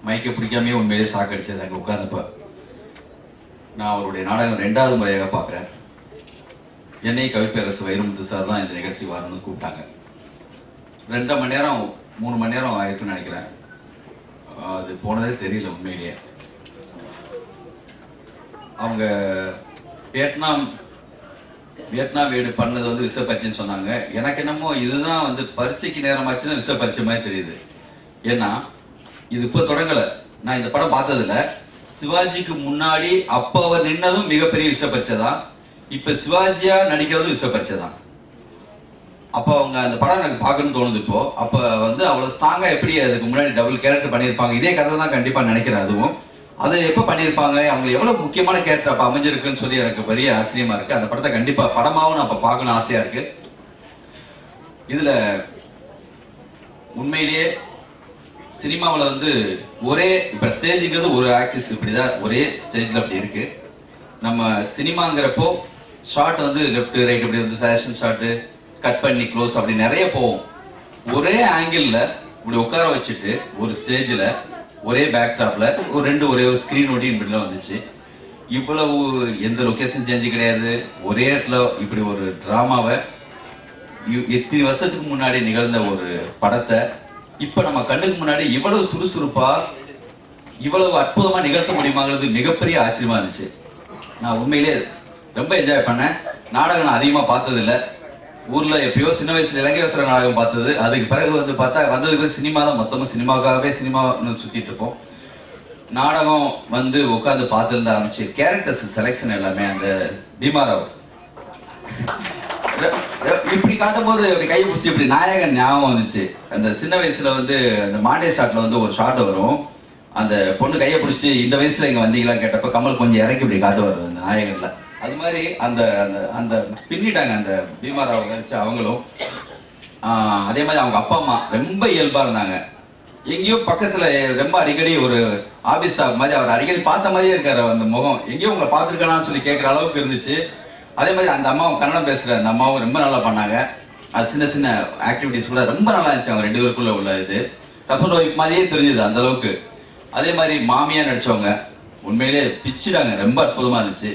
மைக்கை பிடிக்காமே உண்மையிலேயே சாக்கடிச்சது அங்கே உட்கார்ந்தப்ப நான் அவருடைய நாடகம் ரெண்டாவது முறையாக பார்க்குறேன் என்னை கவிப்பேரசு வைரமுத்து சார் தான் இந்த நிகழ்ச்சி வரணும்னு கூப்பிட்டாங்க ரெண்டரை மணி நேரம் மூணு மணி நேரம் ஆயிருக்குன்னு நினைக்கிறேன் அது போனதே தெரியல உண்மையிலேயே அவங்க வியட்நாம் வியட்நாம் வீடு பண்ணது வந்து விச பரீட்சைன்னு சொன்னாங்க எனக்கு என்னமோ இதுதான் வந்து பரீட்சைக்கு நேரமாச்சு தான் விச பரீட்சை மாதிரி தெரியுது ஏன்னா இது இப்போ தொடங்கல நான் இந்த படம் பார்த்ததில்ல சிவாஜிக்கு முன்னாடி அப்ப அவர் நின்னதும் மிகப்பெரிய விச பரீட்சை தான் இப்ப சிவாஜியா நடிக்கிறதும் விச பரீட்சை தான் அப்போ அவங்க அந்த படம் எனக்கு பார்க்கணும்னு தோணுது இப்போ அப்ப வந்து அவ்வளவு ஸ்ட்ராங்கா எப்படி அதுக்கு முன்னாடி டபுள் கேரக்டர் பண்ணியிருப்பாங்க இதே கதை தான் கண்டிப்பா நினைக்கிறேன் அதுவும் அதை எப்ப பண்ணியிருப்பாங்க அவங்க எவ்வளவு முக்கியமான கேரக்டர் அப்ப அமைஞ்சிருக்குன்னு சொல்லி எனக்கு பெரிய ஆச்சரியமா இருக்கு அந்த படத்தை கண்டிப்பா படமாவும் நான் அப்ப பார்க்கணும் ஆசையா இருக்கு இதுல உண்மையிலேயே சினிமாவில் வந்து ஒரே இப்ப ஸ்டேஜுங்கிறது ஒரு ஆக்சிஸ் இப்படிதான் ஒரே ஸ்டேஜ்ல அப்படி இருக்கு நம்ம சினிமாங்கிறப்போ ஷார்ட் வந்து லெஃப்ட் ரைட் அப்படி வந்து சேஷன் ஷாட்டு கட் பண்ணி க்ளோஸ் அப்படி நிறைய போகும் ஒரே ஆங்கிள் இப்படி உட்கார வச்சுட்டு ஒரு ஸ்டேஜ்ல ஒரே பேக்டாப்ல ஒரு ரெண்டு ஒரே ஒரு ஸ்கிரீன் ஒட்டி இப்படிலாம் வந்துச்சு இவ்வளவு எந்த லொகேஷன் சேஞ்சு கிடையாது ஒரே இடத்துல இப்படி ஒரு டிராமாவை எத்தனை வருஷத்துக்கு முன்னாடி நிகழ்ந்த ஒரு படத்தை இப்ப நம்ம கண்ணுக்கு முன்னாடி இவ்வளவு சுறுசுறுப்பா இவ்வளவு அற்புதமா நிகழ்த்த முடியுமாங்கிறது மிகப்பெரிய ஆச்சரியமா இருந்துச்சு நான் உண்மையிலே ரொம்ப என்ஜாய் பண்ணேன் நாடகம் நான் அதிகமா பார்த்தது இல்ல ஊர்ல எப்பயோ சின்ன வயசுல இலங்கேஸ்வர நாடகம் பார்த்தது அதுக்கு பிறகு வந்து பார்த்தா வந்ததுக்கு சினிமா தான் மொத்தமா சினிமாவுக்காகவே சினிமா சுத்திட்டு இருப்போம் நாடகம் வந்து உட்காந்து பார்த்துருந்து ஆரம்பிச்சு கேரக்டர்ஸ் செலெக்ஷன் எல்லாமே அந்த பீமாராவ் ர- ர- இப்படி காட்டும்போது அப்படி கையை பிடிச்சி இப்படி நாயகன் ஞாபகம் வந்துச்சு அந்த சின்ன வயசுல வந்து அந்த மாண்டே ஷாட்ல வந்து ஒரு ஷாட் வரும் அந்த பொண்ணு கையை பிடிச்சி இந்த வயசுல இங்க வந்தீங்களான்னு கேட்டப்ப கமல் கொஞ்சம் இறக்கி இப்படி காட்டுவார் அந்த நாயகன்ல அது மாதிரி அந்த அந்த அந்த பின்னிட்டாங்க அந்த பீமாராவ் நடிச்ச அவங்களும் ஆஹ் அதே மாதிரி அவங்க அப்பா அம்மா ரொம்ப இயல்பா இருந்தாங்க எங்கேயோ பக்கத்துல ரொம்ப அடிக்கடி ஒரு ஆபீஸ் ஸ்டாஃப் மாதிரி அவர் அடிக்கடி பார்த்த மாதிரியே இருக்காரு அந்த முகம் எங்கேயோ உங்களை பார்த்துருக்கலாம்னு சொல்லி கேட்குற அளவுக்கு இருந்துச்சு அதே மாதிரி அந்த அம்மாவும் கன்னடம் பேசுற அந்த அம்மாவும் ரொம்ப நல்லா பண்ணாங்க அது சின்ன சின்ன ஆக்டிவிட்டிஸ் கூட ரொம்ப நல்லா இருந்துச்சு அவங்க ரெண்டு பேருக்குள்ள உள்ள இது ஹஸ்பண்ட் ஒய்ஃப் மாதிரியே தெரிஞ்சது அந்த அளவுக்கு அதே மாதிரி மாமியா நடிச்சவங்க உண்மையிலே பிச்சுடாங்க ரொம்ப அற்புதமா இருந்துச்சு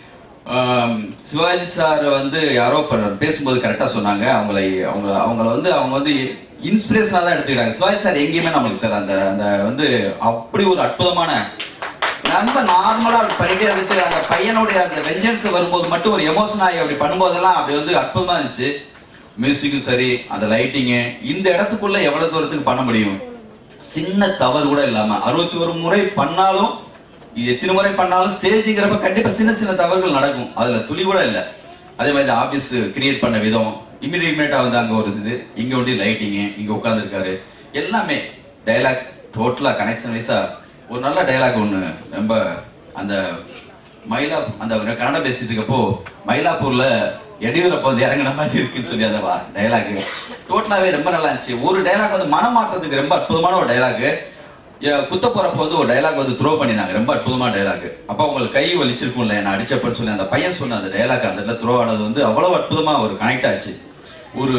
ஆம், சிவாஜி சார் வந்து யாரோ ப- பேசும்போது கரெக்டா சொன்னாங்க அவங்களை அவங்க அவங்கள வந்து அவங்க வந்து இன்ஸ்பிரேஷனா தான் எடுத்துக்கிட்டாங்க சிவாஜி சார் எங்கேயுமே நம்மளுக்கு தர அந்த அந்த வந்து அப்படி ஒரு அற்புதமான ரொம்ப நார்மலா அப்படி பண்ணிட்டே இருந்துட்டு அந்த பையனுடைய அந்த வெஞ்சன்ஸ் வரும்போது மட்டும் ஒரு எமோஷன் ஆகி அப்படி பண்ணும்போதெல்லாம் அப்படி வந்து அற்புதமா இருந்துச்சு மியூசிக்கும் சரி அந்த லைட்டிங்கு இந்த இடத்துக்குள்ள எவ்வளவு தூரத்துக்கு பண்ண முடியும் சின்ன தவறு கூட இல்லாம அறுபத்தி ஒரு முறை பண்ணாலும் இது எத்தனை முறை பண்ணாலும் ஸ்டேஜுங்கிறப்ப கண்டிப்பா சின்ன சின்ன தவறுகள் நடக்கும் அதுல துளி கூட இல்ல அதே மாதிரி ஆபீஸ் கிரியேட் பண்ண விதம் இமிடியேட்டா வந்து அங்க ஒரு இது இங்க ஒண்டி லைட்டிங் இங்க உட்கார்ந்து இருக்காரு எல்லாமே டயலாக் டோட்டலா கனெக்ஷன் வைஸா ஒரு நல்ல டயலாக் ஒண்ணு ரொம்ப அந்த மயிலா அந்த கன்னடம் பேசிட்டு இருக்கப்போ மயிலாப்பூர்ல எடியூரப்ப வந்து இறங்குன மாதிரி இருக்குன்னு சொல்லி அந்த டயலாக் டோட்டலாவே ரொம்ப நல்லா இருந்துச்சு ஒரு டயலாக் வந்து மனம் மாற்றத்துக்கு ரொம்ப அற்புதமான ஒரு டயலாக் குத்த போறப்ப வந்து ஒரு டயலாக் வந்து த்ரோ பண்ணினாங்க ரொம்ப அற்புதமான டயலாக் அப்ப உங்களுக்கு கை வலிச்சிருக்கும்ல என்ன அடிச்சப்பன்னு சொல்லி அந்த பையன் சொன்ன அந்த டயலாக் அந்த இடத்துல த்ரோ ஆனது வந்து அவ்வளவு அற்புதமா ஒரு கனெக்ட் ஆச்சு ஒரு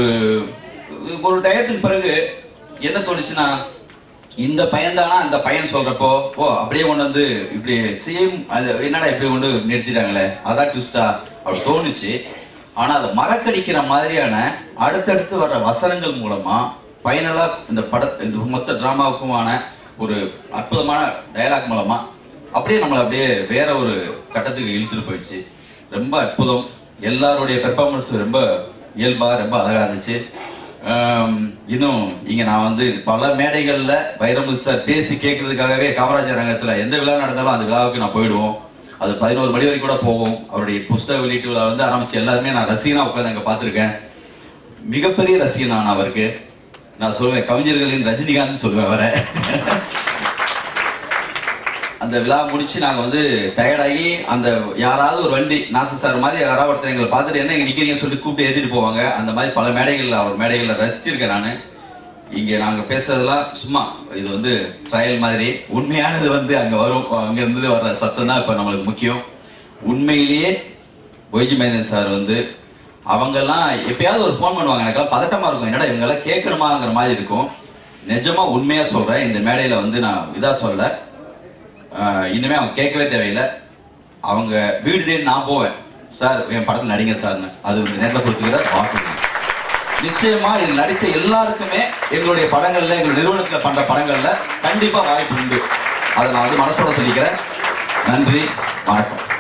ஒரு டயத்துக்கு பிறகு என்ன தோணுச்சுன்னா இந்த பையன் தானா அந்த பையன் சொல்றப்போ ஓ அப்படியே கொண்டு வந்து இப்படி சேம் அது என்னடா இப்படி கொண்டு நிறுத்திட்டாங்களே அதான் ட்விஸ்டா அப்படி தோணுச்சு ஆனா அதை மறக்கடிக்கிற மாதிரியான அடுத்தடுத்து வர்ற வசனங்கள் மூலமா ஃபைனலா இந்த பட இந்த மொத்த டிராமாவுக்குமான ஒரு அற்புதமான டயலாக் மூலமா அப்படியே நம்மளை அப்படியே வேற ஒரு கட்டத்துக்கு இழுத்துட்டு போயிடுச்சு ரொம்ப அற்புதம் எல்லாருடைய பெர்ஃபார்மன்ஸ் ரொம்ப இயல்பா ரொம்ப அழகா இருந்துச்சு ஆம், இன்னும் இங்க நான் வந்து பல மேடைகள்ல வைரமுத்து சார் பேசி கேட்கறதுக்காகவே காமராஜர் ரங்கத்துல எந்த விழா நடந்தாலும் அந்த விழாவுக்கு நான் போயிடுவோம் அது பதினோரு மணி வரைக்கும் கூட போகும் அவருடைய புஸ்தக வெளியீட்டு விழா வந்து ஆரம்பிச்சு எல்லாருமே நான் ரசிகனா உட்காந்து அங்க பார்த்திருக்கேன் மிகப்பெரிய ரசிகன் நான் அவருக்கு நான் சொல்லுவேன் கவிஞர்களின் ரஜினிகாந்த் சொல்லுவேன் வர அந்த விழா முடிச்சு நாங்க வந்து டயர்டாகி அந்த யாராவது ஒரு வண்டி நாச சார் மாதிரி யாராவது ஒருத்தர் எங்களை பார்த்துட்டு என்ன இங்க நிக்கிறீங்கன்னு சொல்லி கூப்பிட்டு ஏத்திட்டு போவாங்க அந்த மாதிரி பல மேடைகள்ல அவர் மேடைகள்ல ரசிச்சிருக்கேன் நானு இங்க நாங்க பேசுறதெல்லாம் சும்மா இது வந்து ட்ரையல் மாதிரி உண்மையானது வந்து அங்க வரும் அங்க இருந்து வர்ற சத்தம் தான் இப்ப நம்மளுக்கு முக்கியம் உண்மையிலேயே ஒய்ஜி மேதன் சார் வந்து அவங்கெல்லாம் எப்பயாவது ஒரு ஃபோன் பண்ணுவாங்க எனக்கெல்லாம் பதட்டமா இருக்கும் என்னடா இவங்க எல்லாம் கேட்கணுமாங்கிற மாதிரி இருக்கும் நிஜமா உண்மையா சொல்றேன் இந்த மேடையில வந்து நான் இதா சொல்ல ஆஹ் இனிமே அவங்க கேட்கவே தேவையில்லை அவங்க வீடு தேடி நான் போவேன் சார் என் படத்துல நடிங்க சார்னு அது இந்த நேரத்தில் கொடுத்துக்கிற வாக்கு நிச்சயமா இதில் நடிச்ச எல்லாருக்குமே எங்களுடைய படங்கள்ல எங்களுடைய நிறுவனத்துல பண்ற படங்கள்ல கண்டிப்பா வாய்ப்பு உண்டு அதை நான் வந்து மனசோட சொல்லிக்கிறேன் நன்றி வணக்கம்